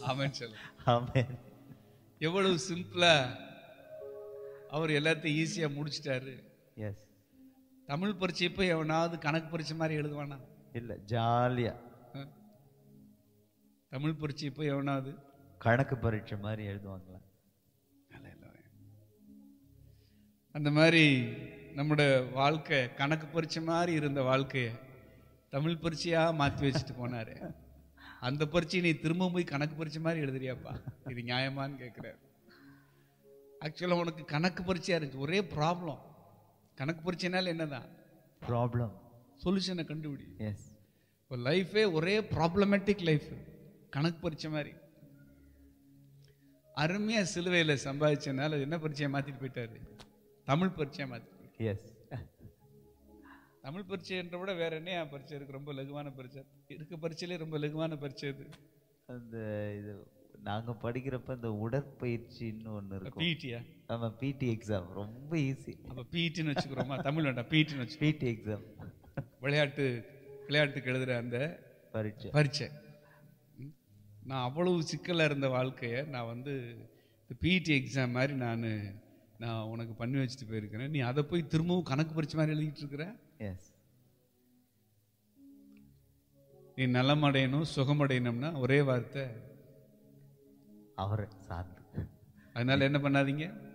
ஆமென் சொல்லு ஆமென் எவ்வளவு சிம்பிளா அவர் எல்லாத்தையும் ஈஸியா முடிச்சிட்டாரு எஸ் தமிழ் பரீட்சை போய் எவனாவது கணக்கு பரீட்சை மாதிரி எழுதுவானா இல்ல ஜாலியா ஆ? தமிழ் பரீட்சை போய் எவனாவது கணக்கு பரீட்சை மாதிரி எழுதுவாங்களா அந்த மாதிரி நம்முடைய வாழ்க்கை கணக்கு பரீட்சை மாதிரி இருந்த வாழ்க்கைய தமிழ் பரீட்சையா மாத்தி வச்சுட்டு போனாரு அந்த பரீட்சை நீ திரும்ப போய் கணக்கு பரீட்சை மாதிரி எழுதுறியாப்பா இது நியாயமான்னு கேட்கிறாரு ஆக்சுவலா உனக்கு கணக்கு பரீட்சையா இருந்துச்சு ஒரே ப்ராப்ளம் கணக்கு பரீட்சைனால என்னதான் ப்ராப்ளம் சொல்யூஷனை கண்டுபிடி எஸ் இப்போ லைஃபே ஒரே ப்ராப்ளமேட்டிக் லைஃப் கணக்கு பரீட்சை மாதிரி அருமையா சிலுவையில சம்பாதிச்சனால என்ன பரீட்சையை மாத்திட்டு போயிட்டாரு தமிழ் பரீட்சையை மாத்தி எஸ் தமிழ் பரீட்சைன்ற விட வேற என்ன பரீட்சை இருக்கு ரொம்ப லகுவான பரீட்சை இருக்க பரீட்சையிலே ரொம்ப லகுவான பரீட்சை இது அந்த இது நாங்க படிக்கிறப்ப இந்த உடற்பயிற்சின்னு ஒண்ணு இருக்கும் பிஇடியா ஆமா பிடி எக்ஸாம் ரொம்ப ஈஸி அப்ப பிஇடின்னு வச்சுக்கிறோமா தமிழ் வேண்டாம் பிஇடின்னு வச்சு பிடி எக்ஸாம் விளையாட்டு விளையாட்டுக்கு எழுதுற அந்த பரீட்சை பரீட்சை ம். நான் அவ்வளவு சிக்கலா இருந்த வாழ்க்கைய நான் வந்து இந்த பிஇடி எக்ஸாம் மாதிரி நான் நான் உனக்கு பண்ணி வச்சுட்டு போயிருக்கிறேன் நீ அதை போய் திரும்பவும் கணக்கு பரீட்சை மாதிரி எழுதிட்டு இருக்கிற எஸ் நீ நலமடையணும் சுகமடையணும்னா ஒரே வார்த்தை அவரை சார்ந்து அதனால என்ன பண்ணாதீங்க